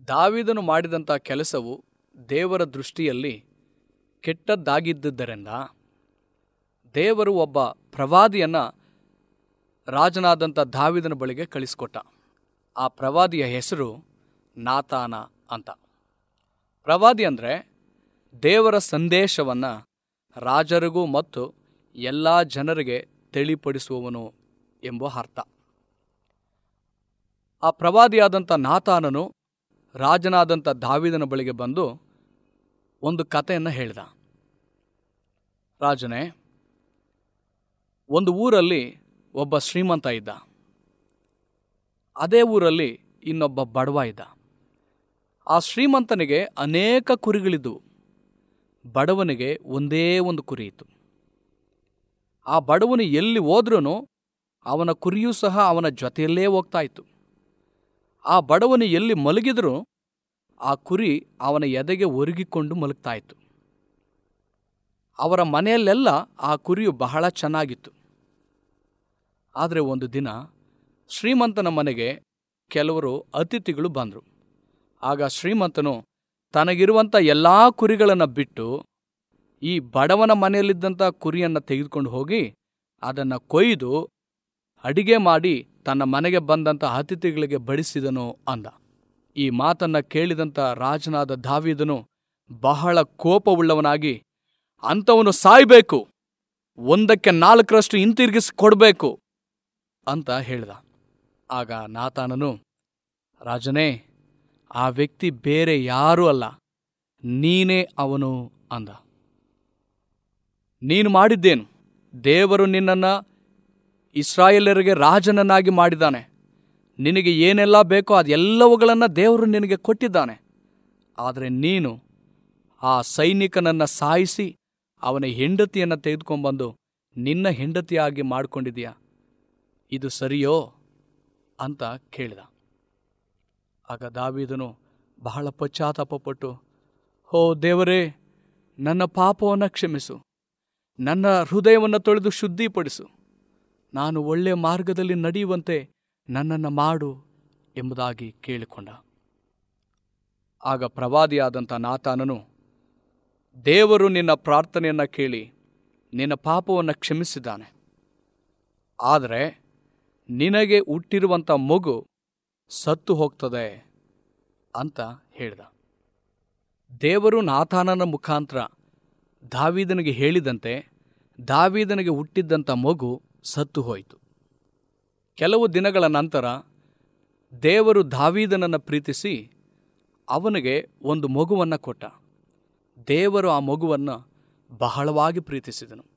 ದಾವಿದನು ಮಾಡಿದಂಥ ಕೆಲಸವು ದೇವರ ದೃಷ್ಟಿಯಲ್ಲಿ ಕೆಟ್ಟದ್ದಾಗಿದ್ದುದರಿಂದ ದೇವರು ಒಬ್ಬ ಪ್ರವಾದಿಯನ್ನು ರಾಜನಾದಂಥ ದಾವಿದನ ಬಳಿಗೆ ಕಳಿಸ್ಕೊಟ್ಟ ಆ ಪ್ರವಾದಿಯ ಹೆಸರು ನಾತಾನ ಅಂತ ಪ್ರವಾದಿ ಅಂದರೆ ದೇವರ ಸಂದೇಶವನ್ನು ರಾಜರಿಗೂ ಮತ್ತು ಎಲ್ಲ ಜನರಿಗೆ ತಿಳಿಪಡಿಸುವವನು ಎಂಬ ಅರ್ಥ ಆ ಪ್ರವಾದಿಯಾದಂಥ ನಾತಾನನು ರಾಜನಾದಂಥ ದಾವಿದನ ಬಳಿಗೆ ಬಂದು ಒಂದು ಕಥೆಯನ್ನು ಹೇಳಿದ ರಾಜನೇ ಒಂದು ಊರಲ್ಲಿ ಒಬ್ಬ ಶ್ರೀಮಂತ ಇದ್ದ ಅದೇ ಊರಲ್ಲಿ ಇನ್ನೊಬ್ಬ ಬಡವ ಇದ್ದ ಆ ಶ್ರೀಮಂತನಿಗೆ ಅನೇಕ ಕುರಿಗಳಿದ್ದವು ಬಡವನಿಗೆ ಒಂದೇ ಒಂದು ಕುರಿ ಇತ್ತು ಆ ಬಡವನು ಎಲ್ಲಿ ಹೋದ್ರೂ ಅವನ ಕುರಿಯೂ ಸಹ ಅವನ ಜೊತೆಯಲ್ಲೇ ಹೋಗ್ತಾ ಇತ್ತು ಆ ಬಡವನು ಎಲ್ಲಿ ಮಲಗಿದ್ರೂ ಆ ಕುರಿ ಅವನ ಎದೆಗೆ ಒರಗಿಕೊಂಡು ಮಲಗ್ತಾ ಇತ್ತು ಅವರ ಮನೆಯಲ್ಲೆಲ್ಲ ಆ ಕುರಿಯು ಬಹಳ ಚೆನ್ನಾಗಿತ್ತು ಆದರೆ ಒಂದು ದಿನ ಶ್ರೀಮಂತನ ಮನೆಗೆ ಕೆಲವರು ಅತಿಥಿಗಳು ಬಂದರು ಆಗ ಶ್ರೀಮಂತನು ತನಗಿರುವಂಥ ಎಲ್ಲ ಕುರಿಗಳನ್ನು ಬಿಟ್ಟು ಈ ಬಡವನ ಮನೆಯಲ್ಲಿದ್ದಂಥ ಕುರಿಯನ್ನು ತೆಗೆದುಕೊಂಡು ಹೋಗಿ ಅದನ್ನು ಕೊಯ್ದು ಅಡಿಗೆ ಮಾಡಿ ತನ್ನ ಮನೆಗೆ ಬಂದಂಥ ಅತಿಥಿಗಳಿಗೆ ಬಡಿಸಿದನು ಅಂದ ಈ ಮಾತನ್ನ ಕೇಳಿದಂಥ ರಾಜನಾದ ದಾವಿದನು ಬಹಳ ಕೋಪವುಳ್ಳವನಾಗಿ ಅಂಥವನು ಸಾಯ್ಬೇಕು ಒಂದಕ್ಕೆ ನಾಲ್ಕರಷ್ಟು ಹಿಂತಿರುಗಿಸಿ ಕೊಡಬೇಕು ಅಂತ ಹೇಳ್ದ ಆಗ ನಾತಾನನು ರಾಜನೇ ಆ ವ್ಯಕ್ತಿ ಬೇರೆ ಯಾರೂ ಅಲ್ಲ ನೀನೇ ಅವನು ಅಂದ ನೀನು ಮಾಡಿದ್ದೇನು ದೇವರು ನಿನ್ನನ್ನು ಇಸ್ರಾಯೇಲರಿಗೆ ರಾಜನನ್ನಾಗಿ ಮಾಡಿದ್ದಾನೆ ನಿನಗೆ ಏನೆಲ್ಲ ಬೇಕೋ ಅದೆಲ್ಲವುಗಳನ್ನು ದೇವರು ನಿನಗೆ ಕೊಟ್ಟಿದ್ದಾನೆ ಆದರೆ ನೀನು ಆ ಸೈನಿಕನನ್ನು ಸಾಯಿಸಿ ಅವನ ಹೆಂಡತಿಯನ್ನು ತೆಗೆದುಕೊಂಡ್ಬಂದು ನಿನ್ನ ಹೆಂಡತಿಯಾಗಿ ಮಾಡಿಕೊಂಡಿದೀಯಾ ಇದು ಸರಿಯೋ ಅಂತ ಕೇಳಿದ ಆಗ ದಾವಿದನು ಬಹಳ ಪಶ್ಚಾತ್ತಾಪಪಟ್ಟು ಹೋ ದೇವರೇ ನನ್ನ ಪಾಪವನ್ನು ಕ್ಷಮಿಸು ನನ್ನ ಹೃದಯವನ್ನು ತೊಳೆದು ಶುದ್ಧಿಪಡಿಸು ನಾನು ಒಳ್ಳೆ ಮಾರ್ಗದಲ್ಲಿ ನಡೆಯುವಂತೆ ನನ್ನನ್ನು ಮಾಡು ಎಂಬುದಾಗಿ ಕೇಳಿಕೊಂಡ ಆಗ ಪ್ರವಾದಿಯಾದಂಥ ನಾತಾನನು ದೇವರು ನಿನ್ನ ಪ್ರಾರ್ಥನೆಯನ್ನು ಕೇಳಿ ನಿನ್ನ ಪಾಪವನ್ನು ಕ್ಷಮಿಸಿದ್ದಾನೆ ಆದರೆ ನಿನಗೆ ಹುಟ್ಟಿರುವಂಥ ಮಗು ಸತ್ತು ಹೋಗ್ತದೆ ಅಂತ ಹೇಳ್ದ ದೇವರು ನಾಥಾನನ ಮುಖಾಂತರ ದಾವೀದನಿಗೆ ಹೇಳಿದಂತೆ ದಾವೀದನಿಗೆ ಹುಟ್ಟಿದ್ದಂಥ ಮಗು ಸತ್ತು ಹೋಯಿತು ಕೆಲವು ದಿನಗಳ ನಂತರ ದೇವರು ದಾವೀದನನ್ನು ಪ್ರೀತಿಸಿ ಅವನಿಗೆ ಒಂದು ಮಗುವನ್ನು ಕೊಟ್ಟ ದೇವರು ಆ ಮಗುವನ್ನು ಬಹಳವಾಗಿ ಪ್ರೀತಿಸಿದನು